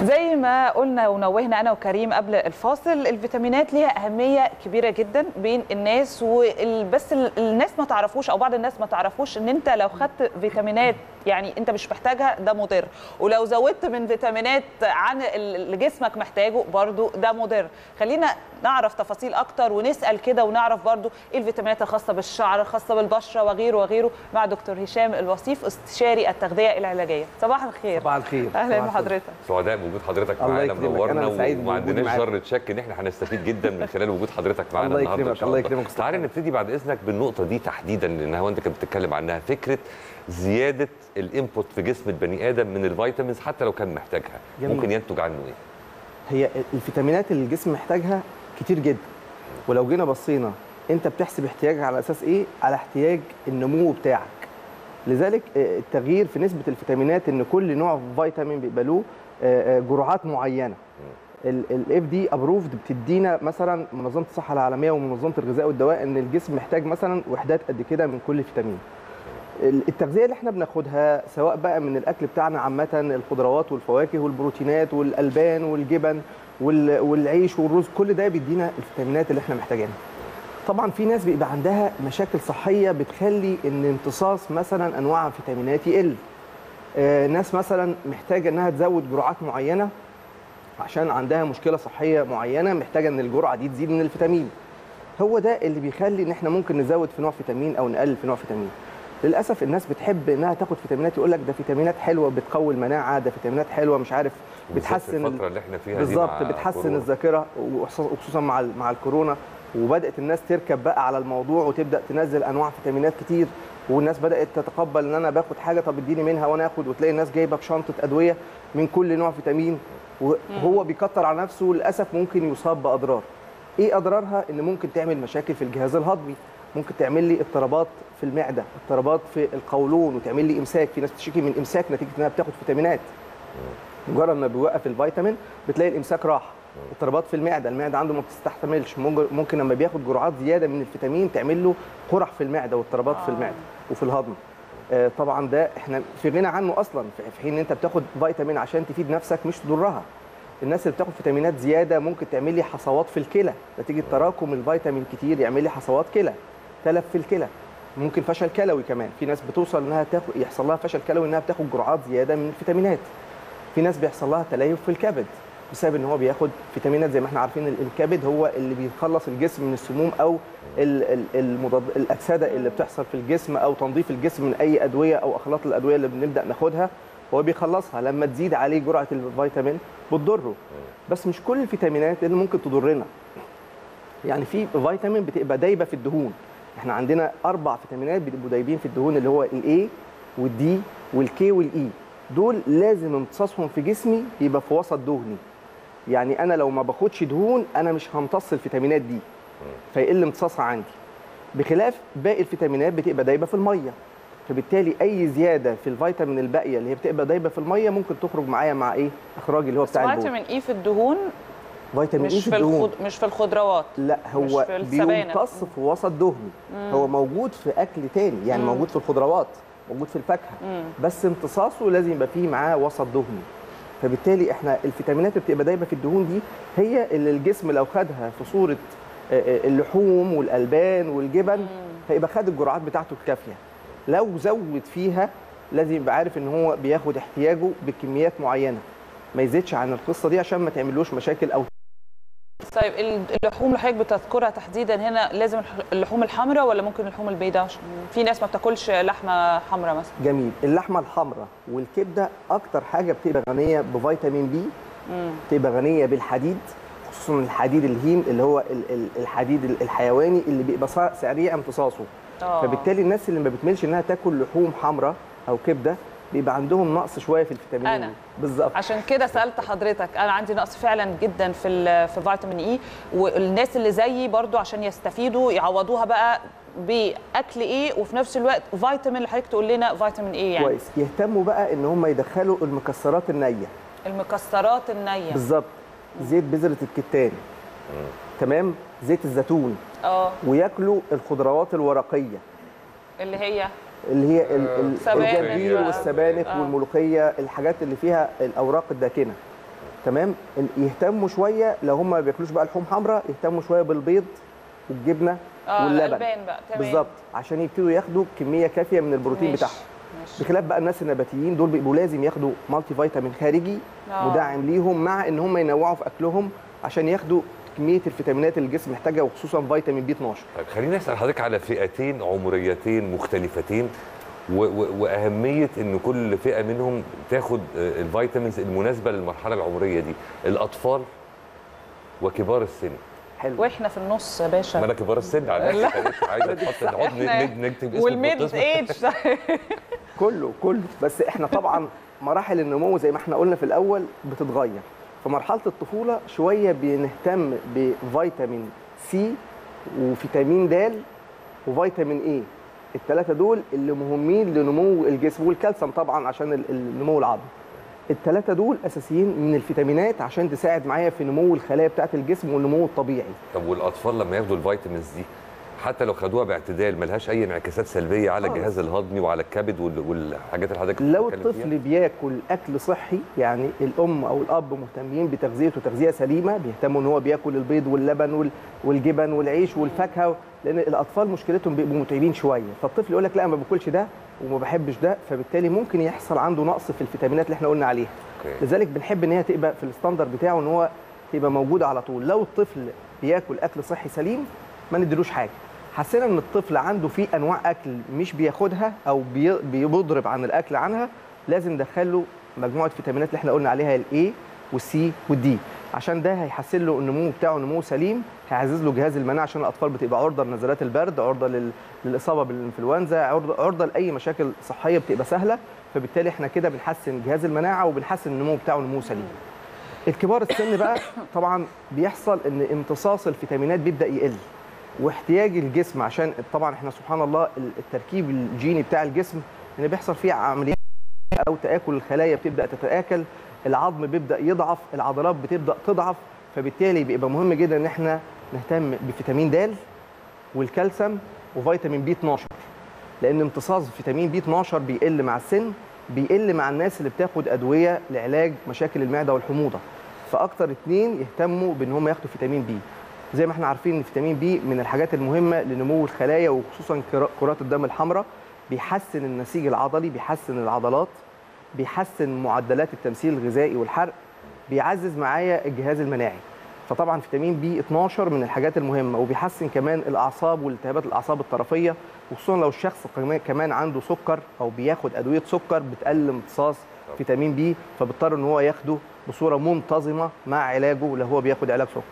زي ما قلنا ونوهنا انا وكريم قبل الفاصل الفيتامينات ليها اهميه كبيره جدا بين الناس وبس الناس ما تعرفوش او بعض الناس ما تعرفوش ان انت لو خدت فيتامينات يعني انت مش محتاجها ده مضر ولو زودت من فيتامينات عن اللي جسمك محتاجه برضو ده مضر خلينا نعرف تفاصيل اكتر ونسال كده ونعرف برضو ايه الفيتامينات الخاصه بالشعر الخاصه بالبشره وغيره وغيره مع دكتور هشام الوصيف استشاري التغذيه العلاجيه صباح الخير صباح الخير اهلا بحضرتك سعداء بوجود حضرتك الله معانا يكرمك. منورنا أنا سعيد وما بوجودي عندناش معاك. ذره شك ان احنا هنستفيد جدا من خلال وجود حضرتك معانا الله النهارده يكرمك، إن شاء الله يكرمك أستاذ تعالى محمد. نبتدي بعد اذنك بالنقطه دي تحديدا لان هو انت كنت بتتكلم عنها فكره زياده الانبوت في جسم البني ادم من الفيتامينز حتى لو كان محتاجها جميل. ممكن ينتج عنه ايه؟ هي الفيتامينات اللي الجسم محتاجها كتير جدا ولو جينا بصينا انت بتحسب احتياجك على اساس ايه على احتياج النمو بتاعك لذلك آه، التغيير في نسبه الفيتامينات ان كل نوع فيتامين بيبقى له آه، آه، جرعات معينه الاف دي ابروفد بتدينا مثلا منظمه الصحه العالميه ومنظمه الغذاء والدواء ان الجسم محتاج مثلا وحدات قد كده من كل فيتامين ال- التغذيه اللي احنا بناخدها سواء بقى من الاكل بتاعنا عامه الخضروات والفواكه والبروتينات والالبان والجبن وال- والعيش والرز كل ده بيدينا الفيتامينات اللي احنا محتاجينها طبعا في ناس بيبقى عندها مشاكل صحيه بتخلي ان امتصاص مثلا انواع فيتامينات يقل آه، ناس مثلا محتاجه انها تزود جرعات معينه عشان عندها مشكله صحيه معينه محتاجه ان الجرعه دي تزيد من الفيتامين هو ده اللي بيخلي ان احنا ممكن نزود في نوع فيتامين او نقلل في نوع فيتامين للاسف الناس بتحب انها تاخد فيتامينات يقول لك ده فيتامينات حلوه بتقوي المناعه ده فيتامينات حلوه مش عارف وبالذات في بتحسن ال- الفتره اللي احنا فيها دي بالظبط مع بتحسن كورونا. الذاكره وخصوصا وخصوصا مع ال- مع الكورونا وبدات الناس تركب بقى على الموضوع وتبدا تنزل انواع فيتامينات كتير والناس بدات تتقبل ان انا باخد حاجه طب اديني منها وانا اخد وتلاقي الناس جايبه بشنطه ادويه من كل نوع فيتامين وهو بيكتر على نفسه للاسف ممكن يصاب باضرار ايه اضرارها ان ممكن تعمل مشاكل في الجهاز الهضمي ممكن تعمل لي اضطرابات في المعده اضطرابات في القولون وتعمل لي امساك في ناس بتشتكي من امساك نتيجه انها بتاخد فيتامينات مجرد ما بيوقف الفيتامين بتلاقي الامساك راح اضطرابات في المعده المعده عنده ما بتستحملش ممكن ممكن لما بياخد جرعات زياده من الفيتامين تعمل له قرح في المعده واضطرابات في المعده وفي الهضم آه، طبعا ده احنا في غنى عنه اصلا في في حين ان انت بتاخد فيتامين عشان تفيد نفسك مش تضرها الناس اللي بتاخد فيتامينات زياده ممكن تعمل لي حصوات في الكلى نتيجه تراكم الفيتامين كتير يعمل لي حصوات كلى تلف في الكلى ممكن فشل كلوي كمان في ناس بتوصل انها تاخد يحصل لها فشل كلوي انها بتاخد جرعات زياده من الفيتامينات في ناس بيحصل لها تليف في الكبد بسبب ان هو بياخد فيتامينات زي ما احنا عارفين ال- الكبد هو اللي بيخلص الجسم من السموم او ال- ال- المضاد الاكسده اللي بتحصل في الجسم او تنظيف الجسم من اي ادويه او اخلاط الادويه اللي بنبدا ناخدها هو بيخلصها لما تزيد عليه جرعه الفيتامين بتضره بس مش كل الفيتامينات اللي ممكن تضرنا يعني في فيتامين بتبقى دايبه في الدهون احنا عندنا اربع فيتامينات بيبقوا دايبين في الدهون اللي هو الاي والدي والكي والاي دول لازم امتصاصهم في جسمي يبقى في وسط دهني يعني انا لو ما باخدش دهون انا مش همتص الفيتامينات دي فيقل امتصاصها عندي بخلاف باقي الفيتامينات بتبقى دايبه في الميه فبالتالي اي زياده في الفيتامين الباقيه اللي هي بتبقى دايبه في الميه ممكن تخرج معايا مع ايه اخراج اللي هو بتاع البول فيتامين اي في الدهون فيتامين اي مش في في الدهون الخض... مش في الخضروات لا مش هو في السبانخ. بيمتص في وسط دهني هو موجود في اكل تاني يعني موجود في الخضروات موجود في الفاكهه بس امتصاصه لازم يبقى فيه معاه وسط دهني فبالتالي احنا الفيتامينات اللي بتبقى دايبه في الدهون دي هي اللي الجسم لو خدها في صوره آه، آه، اللحوم والالبان والجبن هيبقى خد الجرعات بتاعته الكافيه لو زود فيها لازم يبقى عارف ان هو بياخد احتياجه بكميات معينه ما يزيدش عن القصه دي عشان ما تعملوش مشاكل او طيب اللحوم اللي حضرتك بتذكرها تحديدا هنا لازم الح- اللحوم الحمراء ولا ممكن اللحوم البيضاء عشان في ناس ما بتاكلش لحمه حمراء مثلا جميل اللحمه الحمراء والكبده اكتر حاجه بتبقى غنيه بفيتامين بي بتبقى غنيه بالحديد خصوصا الحديد الهيم اللي هو ال- ال- الحديد ال- الحيواني اللي بيبقى صا- سريع امتصاصه آه. فبالتالي الناس اللي ما بتميلش انها تاكل لحوم حمراء او كبده بيبقى عندهم نقص شويه في الفيتامين أنا. بالظبط عشان كده سالت حضرتك انا عندي نقص فعلا جدا في ال- في فيتامين اي والناس اللي زيي برضو عشان يستفيدوا يعوضوها بقى باكل ايه وفي نفس الوقت فيتامين اللي حضرتك تقول لنا فيتامين ايه يعني كويس يهتموا بقى ان هم يدخلوا المكسرات النيه المكسرات النيه بالظبط زيت بذره الكتان تمام زيت الزيتون اه وياكلوا الخضروات الورقيه اللي هي اللي هي ال- ال- سبانخ الجرجير بقى. والسبانخ آه. والملوخيه الحاجات اللي فيها الاوراق الداكنه تمام ال- يهتموا شويه لو هم ما بياكلوش بقى لحوم حمراء يهتموا شويه بالبيض والجبنه اه واللبن الألبان بقى تمام بالظبط عشان يبتدوا ياخدوا كميه كافيه من البروتين ماشي، بتاعهم ماشي. بخلاف بقى الناس النباتيين دول بيبقوا لازم ياخدوا مالتي فيتامين خارجي آه. مدعم ليهم مع ان هم ينوعوا في اكلهم عشان ياخدوا كميه الفيتامينات اللي الجسم محتاجها وخصوصا فيتامين بي 12 طيب خليني اسال حضرتك على فئتين عمريتين مختلفتين و و واهميه ان كل فئه منهم تاخد آه، الفيتامينز المناسبه للمرحله العمريه دي الاطفال وكبار السن حلو واحنا في النص يا ما باشا انا كبار السن على لا. فكرة عايزه تحط نحط احنا نكتب- نكتب اسم والميد البطيس. ايج كله كله بس احنا طبعا مراحل النمو زي ما احنا قلنا في الاول بتتغير في مرحله الطفوله شويه بنهتم بفيتامين سي وفيتامين د وفيتامين اي الثلاثه دول اللي مهمين لنمو الجسم والكالسيوم طبعا عشان ال- النمو العظمي الثلاثه دول اساسيين من الفيتامينات عشان تساعد معايا في نمو الخلايا بتاعه الجسم والنمو الطبيعي طب والاطفال لما ياخدوا الفيتامينز دي حتى لو خدوها باعتدال ملهاش اي انعكاسات سلبيه على خالص. الجهاز الهضمي وعلى الكبد وال- والحاجات اللي حضرتك لو بتتكلم الطفل فيها؟ بياكل اكل صحي يعني الام او الاب مهتمين بتغذيته تغذيه سليمه بيهتموا ان هو بياكل البيض واللبن وال- والجبن والعيش والفاكهه لان الاطفال مشكلتهم بيبقوا متعبين شويه فالطفل يقول لك لا ما باكلش ده وما بحبش ده فبالتالي ممكن يحصل عنده نقص في الفيتامينات اللي احنا قلنا عليها أوكي. لذلك بنحب ان هي تبقى في الستاندر بتاعه ان هو تبقى موجوده على طول لو الطفل بياكل اكل صحي سليم ما نديلوش حاجه حسينا ان الطفل عنده في انواع اكل مش بياخدها او بي- بيضرب عن الاكل عنها لازم ندخله مجموعه فيتامينات اللي احنا قلنا عليها الاي والسي والدي عشان ده هيحسن له النمو بتاعه نمو سليم هيعزز له جهاز المناعه عشان الاطفال بتبقى عرضه لنزلات البرد عرضه لل... للاصابه بالانفلونزا عرضه عرضه لاي مشاكل صحيه بتبقى سهله فبالتالي احنا كده بنحسن جهاز المناعه وبنحسن النمو بتاعه نمو سليم الكبار السن بقى طبعا بيحصل ان امتصاص الفيتامينات بيبدا يقل واحتياج الجسم عشان طبعا احنا سبحان الله التركيب الجيني بتاع الجسم ان بيحصل فيه عمليات او تاكل الخلايا بتبدا تتاكل العظم بيبدا يضعف العضلات بتبدا تضعف فبالتالي بيبقى مهم جدا ان احنا نهتم بفيتامين د والكالسيوم وفيتامين بي 12 لان امتصاص فيتامين بي 12 بيقل مع السن بيقل مع الناس اللي بتاخد ادويه لعلاج مشاكل المعده والحموضه فاكتر اتنين يهتموا بان هم ياخدوا فيتامين بي زي ما احنا عارفين ان فيتامين بي من الحاجات المهمه لنمو الخلايا وخصوصا كرا- كرات الدم الحمراء بيحسن النسيج العضلي بيحسن العضلات بيحسن معدلات التمثيل الغذائي والحرق بيعزز معايا الجهاز المناعي فطبعا فيتامين بي 12 من الحاجات المهمه وبيحسن كمان الاعصاب والتهابات الاعصاب الطرفيه وخصوصا لو الشخص كمان- كمان عنده سكر او بياخد ادويه سكر بتقلل امتصاص فيتامين بي فبيضطر ان هو ياخده بصوره منتظمه مع علاجه لو هو بياخد علاج سكر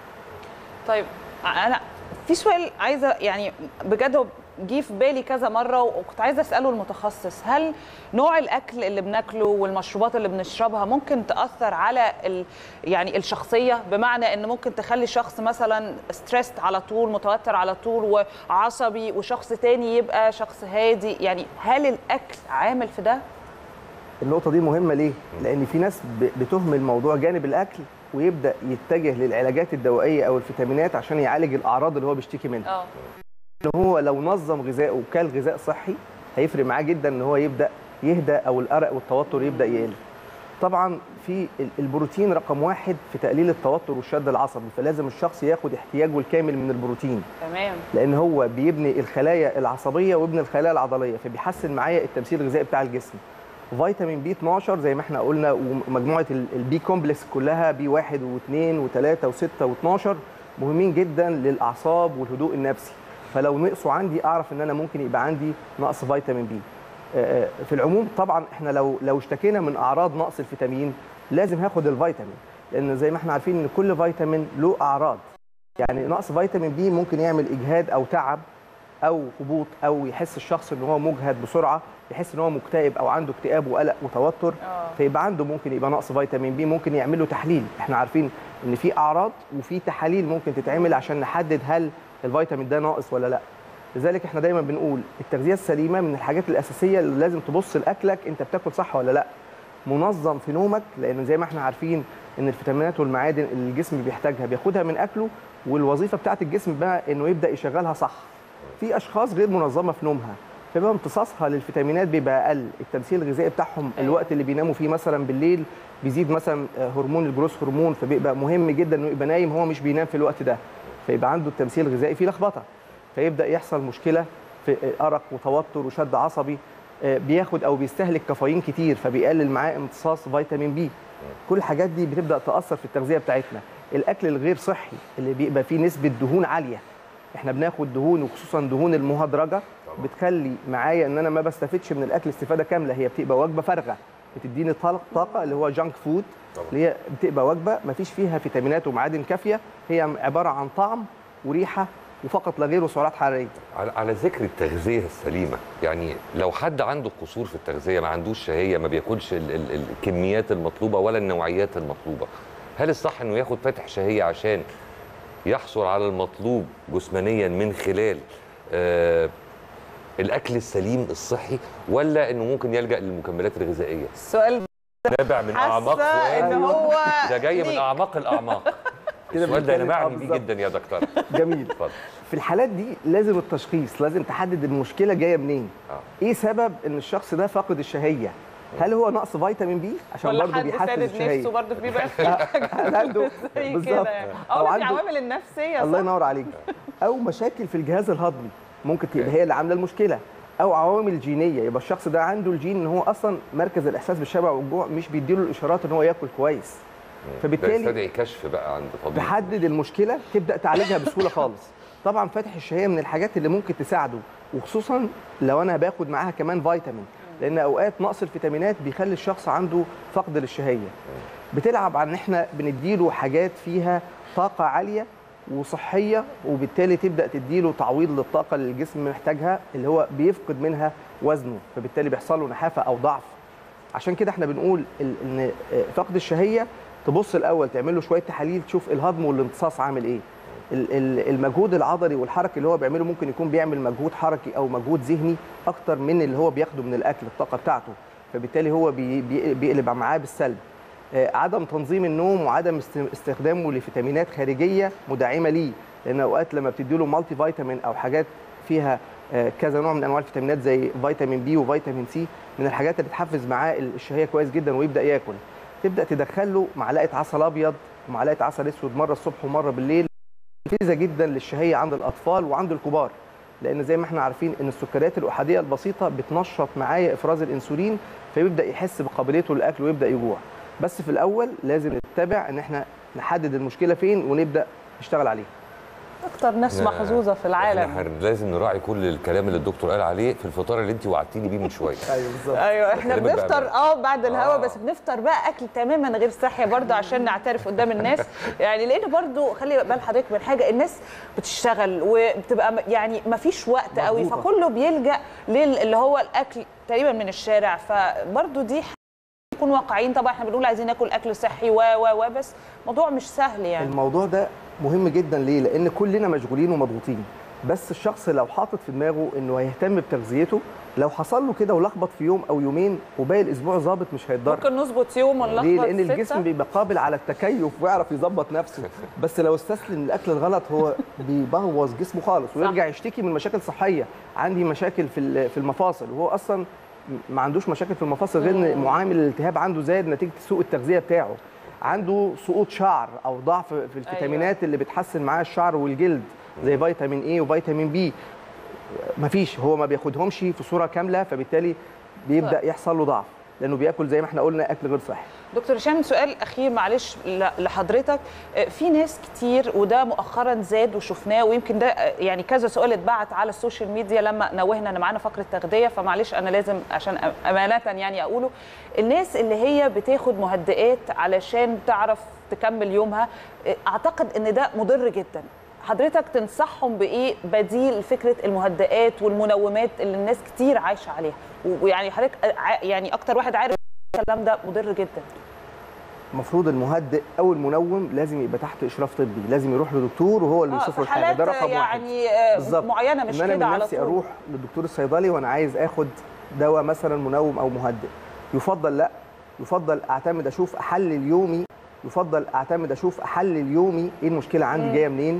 طيب انا في سؤال عايزه يعني بجد هو جه في بالي كذا مره وكنت عايزه اساله المتخصص هل نوع الاكل اللي بناكله والمشروبات اللي بنشربها ممكن تاثر على ال يعني الشخصيه بمعنى ان ممكن تخلي شخص مثلا ستريسد على طول متوتر على طول وعصبي وشخص تاني يبقى شخص هادي يعني هل الاكل عامل في ده النقطه دي مهمه ليه لان في ناس ب- بتهمل موضوع جانب الاكل ويبدا يتجه للعلاجات الدوائيه او الفيتامينات عشان يعالج الاعراض اللي هو بيشتكي منها اه ان هو لو نظم غذائه وكل غذاء صحي هيفرق معاه جدا ان هو يبدا يهدى او الارق والتوتر يبدا يقل طبعا في ال- البروتين رقم واحد في تقليل التوتر والشد العصبي فلازم الشخص ياخد احتياجه الكامل من البروتين تمام لان هو بيبني الخلايا العصبيه ويبني الخلايا العضليه فبيحسن معايا التمثيل الغذائي بتاع الجسم فيتامين بي 12 زي ما احنا قلنا ومجموعه ال- البي كومبلكس كلها بي 1 و2 و3 و6 و12 مهمين جدا للاعصاب والهدوء النفسي فلو نقصوا عندي اعرف ان انا ممكن يبقى عندي نقص فيتامين بي آه، آه، في العموم طبعا احنا لو لو اشتكينا من اعراض نقص الفيتامين لازم هاخد الفيتامين لان زي ما احنا عارفين ان كل فيتامين له اعراض يعني نقص فيتامين بي ممكن يعمل اجهاد او تعب او هبوط او يحس الشخص ان هو مجهد بسرعه يحس ان هو مكتئب او عنده اكتئاب وقلق وتوتر اه فيبقى عنده ممكن يبقى نقص فيتامين بي ممكن يعمل له تحليل احنا عارفين ان في اعراض وفي تحاليل ممكن تتعمل عشان نحدد هل الفيتامين ده ناقص ولا لا لذلك احنا دايما بنقول التغذيه السليمه من الحاجات الاساسيه اللي لازم تبص لاكلك انت بتاكل صح ولا لا منظم في نومك لان زي ما احنا عارفين ان الفيتامينات والمعادن اللي الجسم بيحتاجها بياخدها من اكله والوظيفه بتاعت الجسم بقى انه يبدا يشغلها صح في اشخاص غير منظمه في نومها فبيبقى امتصاصها للفيتامينات بيبقى اقل التمثيل الغذائي بتاعهم أيوة. الوقت اللي بيناموا فيه مثلا بالليل بيزيد مثلا آه، هرمون الجروس هرمون فبيبقى مهم جدا انه يبقى نايم هو مش بينام في الوقت ده فيبقى عنده التمثيل الغذائي فيه لخبطه فيبدا يحصل مشكله في آه، ارق وتوتر وشد عصبي آه، بياخد او بيستهلك كافيين كتير فبيقلل معاه امتصاص فيتامين بي كل الحاجات دي بتبدا تاثر في التغذيه بتاعتنا الاكل الغير صحي اللي بيبقى فيه نسبه دهون عاليه احنا بناخد دهون وخصوصا دهون المهدرجه بتخلي معايا ان انا ما بستفدش من الاكل استفاده كامله هي بتبقى وجبه فارغه بتديني طاق- طاقه اللي هو جانك فود طبعا. اللي هي بتبقى وجبه ما فيش فيها فيتامينات ومعادن كافيه هي عباره عن طعم وريحه وفقط لا غير وسعرات حراريه على على ذكر التغذيه السليمه يعني لو حد عنده قصور في التغذيه ما عندوش شهيه ما بياكلش ال ال الكميات المطلوبه ولا النوعيات المطلوبه هل الصح انه ياخد فاتح شهيه عشان يحصل على المطلوب جسمانيا من خلال آه الاكل السليم الصحي ولا انه ممكن يلجا للمكملات الغذائيه السؤال نابع من اعماق حاسه ان فؤادي هو ده جاي من ليك. اعماق الاعماق كده السؤال ده انا بنتكلم- آه معني بيه بالظبط. جدا يا دكتور جميل اتفضل في الحالات دي لازم التشخيص لازم تحدد المشكله جايه منين آه. ايه سبب ان الشخص ده فاقد الشهيه هل هو نقص فيتامين بي عشان ولا برضه حد بيحفز سادد الشهيه نفسه برضه بيبقى هل عنده زي بالظبط كده يعني أو اه بس عنده- العوامل النفسيه الله صح؟ ينور عليك او مشاكل في الجهاز الهضمي ممكن تبقى هي اللي عامله المشكله او عوامل جينيه يبقى الشخص ده عنده الجين ان هو اصلا مركز الاحساس بالشبع والجوع مش بيديله الاشارات ان هو ياكل كويس ده فبالتالي يستدعي كشف بقى عند طبيب تحدد المشكله تبدا تعالجها بسهوله خالص طبعا فتح الشهيه من الحاجات اللي ممكن تساعده وخصوصا لو انا باخد معاها كمان فيتامين لان اوقات نقص الفيتامينات بيخلي الشخص عنده فقد للشهيه بتلعب عن ان احنا بنديله حاجات فيها طاقه عاليه وصحيه وبالتالي تبدا تديله تعويض للطاقه اللي الجسم محتاجها اللي هو بيفقد منها وزنه فبالتالي بيحصل له نحافه او ضعف عشان كده احنا بنقول ال- ان فقد الشهيه تبص الاول تعمل له شويه تحاليل تشوف الهضم والامتصاص عامل ايه ال- ال- المجهود العضلي والحركي اللي هو بيعمله ممكن يكون بيعمل مجهود حركي او مجهود ذهني اكتر من اللي هو بياخده من الاكل الطاقه بتاعته فبالتالي هو بي- بي- بيقلب معاه بالسلب آه، عدم تنظيم النوم وعدم است- استخدامه لفيتامينات خارجيه مدعمه ليه لان اوقات لما بتدي له مالتي فيتامين او حاجات فيها آه، كذا نوع من انواع الفيتامينات زي فيتامين بي وفيتامين سي من الحاجات اللي تحفز معاه الشهيه كويس جدا ويبدا ياكل تبدا تدخل له معلقه عسل ابيض ومعلقه عسل اسود مره الصبح ومره بالليل مفيده جدا للشهيه عند الاطفال وعند الكبار لان زي ما احنا عارفين ان السكريات الاحاديه البسيطه بتنشط معايا افراز الانسولين فيبدا يحس بقابليته للاكل ويبدا يجوع بس في الاول لازم نتبع ان احنا نحدد المشكله فين ونبدا نشتغل عليها اكتر ناس إحنا- محظوظه في العالم احنا هن- لازم نراعي كل الكلام اللي الدكتور قال عليه في الفطار اللي انت وعدتيني بيه من شويه ايوه بالظبط ايوه احنا بكلمك بنفطر بأمانة. اه بعد الهوا آه. بس بنفطر بقى اكل تماما غير صحي برضه عشان نعترف قدام الناس يعني لان برضه خلي بال حضرتك من حاجه الناس بتشتغل وبتبقى م- يعني ما فيش وقت قوي مضغوطة. فكله بيلجا لل- اللي هو الاكل تقريبا من الشارع فبرضه دي ح- نكون واقعيين طبعا احنا بنقول عايزين ناكل اكل صحي و و و بس موضوع مش سهل يعني الموضوع ده مهم جدا ليه؟ لان كلنا مشغولين ومضغوطين بس الشخص لو حاطط في دماغه انه هيهتم بتغذيته لو حصل له كده ولخبط في يوم او يومين وباقي الاسبوع ظابط مش هيتضرر ممكن نظبط يوم ونلخبط ليه؟ لان ستة. الجسم بيبقى قابل على التكيف ويعرف يظبط نفسه بس لو استسلم للاكل الغلط هو بيبوظ جسمه خالص ويرجع يشتكي من مشاكل صحيه عندي مشاكل في ال- في المفاصل وهو اصلا ما عندوش مشاكل في المفاصل غير ان معامل الالتهاب عنده زاد نتيجه سوء التغذيه بتاعه عنده سقوط شعر او ضعف في الفيتامينات اللي بتحسن معاه الشعر والجلد زي فيتامين اي وفيتامين بي مفيش هو ما بياخدهمش في صوره كامله فبالتالي بيبدا يحصل له ضعف لانه بياكل زي ما احنا قلنا اكل غير صحي دكتور هشام سؤال اخير معلش ل- لحضرتك آه، في ناس كتير وده مؤخرا زاد وشفناه ويمكن ده آه، يعني كذا سؤال اتبعت على السوشيال ميديا لما نوهنا ان معانا فقره تغذيه فمعلش انا لازم عشان أ- امانه يعني اقوله الناس اللي هي بتاخد مهدئات علشان تعرف تكمل يومها آه، اعتقد ان ده مضر جدا حضرتك تنصحهم بايه بديل فكره المهدئات والمنومات اللي الناس كتير عايشه عليها و- ويعني حضرتك ع- يعني اكتر واحد عارف الكلام ده مضر جدا المفروض المهدئ او المنوم لازم يبقى تحت اشراف طبي لازم يروح لدكتور وهو اللي آه، يوصف في له الحاجه حالات ده رقم واحد يعني آه، بالظبط. معينه مش ان انا كده من على نفسي طول اروح للدكتور الصيدلي وانا عايز اخد دواء مثلا منوم او مهدئ يفضل لا يفضل اعتمد اشوف احلل يومي يفضل اعتمد اشوف احلل يومي ايه المشكله عندي مم. جايه منين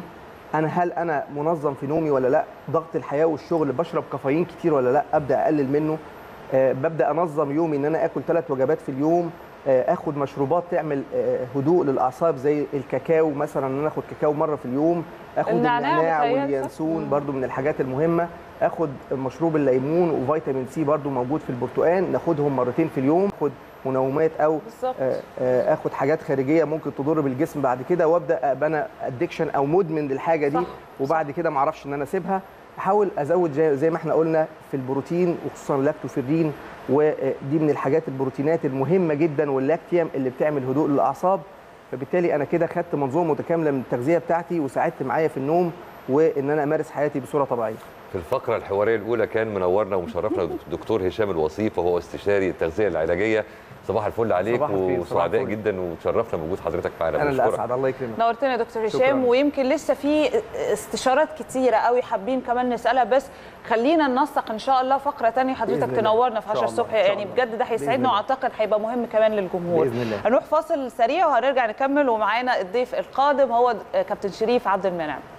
انا هل انا منظم في نومي ولا لا ضغط الحياه والشغل بشرب كافيين كتير ولا لا ابدا اقلل منه آه، ببدا انظم يومي ان انا اكل ثلاث وجبات في اليوم آه، اخد مشروبات تعمل آه، هدوء للاعصاب زي الكاكاو مثلا ان انا اخد كاكاو مره في اليوم اخد النعناع النعناع بيتهيألي صح؟ واليانسون مم. برضو من الحاجات المهمه اخد مشروب الليمون وفيتامين سي برضو موجود في البرتقال ناخدهم مرتين في اليوم اخد منومات او بالظبط آه، آه، اخد حاجات خارجيه ممكن تضر بالجسم بعد كده وابدا ابقى انا ادكشن او مدمن للحاجه دي صح، وبعد كده ما اعرفش ان انا اسيبها احاول ازود زي, زي ما احنا قلنا في البروتين وخصوصا اللاكتوفيرين ودي من الحاجات البروتينات المهمه جدا واللاكتيوم اللي بتعمل هدوء للاعصاب فبالتالي انا كده خدت منظومه متكامله من التغذيه بتاعتي وساعدت معايا في النوم وان انا امارس حياتي بصوره طبيعيه في الفقرة الحوارية الأولى كان منورنا ومشرفنا دكتور هشام الوصيف وهو استشاري التغذية العلاجية صباح الفل عليك صباح الخير، صباح وسعداء الفل. جدا وتشرفنا بوجود حضرتك معانا انا اللي بنشكرك. اسعد الله يكرمك نورتنا يا دكتور شكراً. هشام ويمكن لسه في استشارات كتيره قوي حابين كمان نسالها بس خلينا ننسق ان شاء الله فقره تانية حضرتك بإذن الله. تنورنا في إن شاء 10 الله. الصبح إن شاء يعني الله. بجد ده بإذن هيسعدنا الله. واعتقد هيبقى مهم كمان للجمهور باذن الله هنروح فاصل سريع وهنرجع نكمل ومعانا الضيف القادم هو كابتن شريف عبد المنعم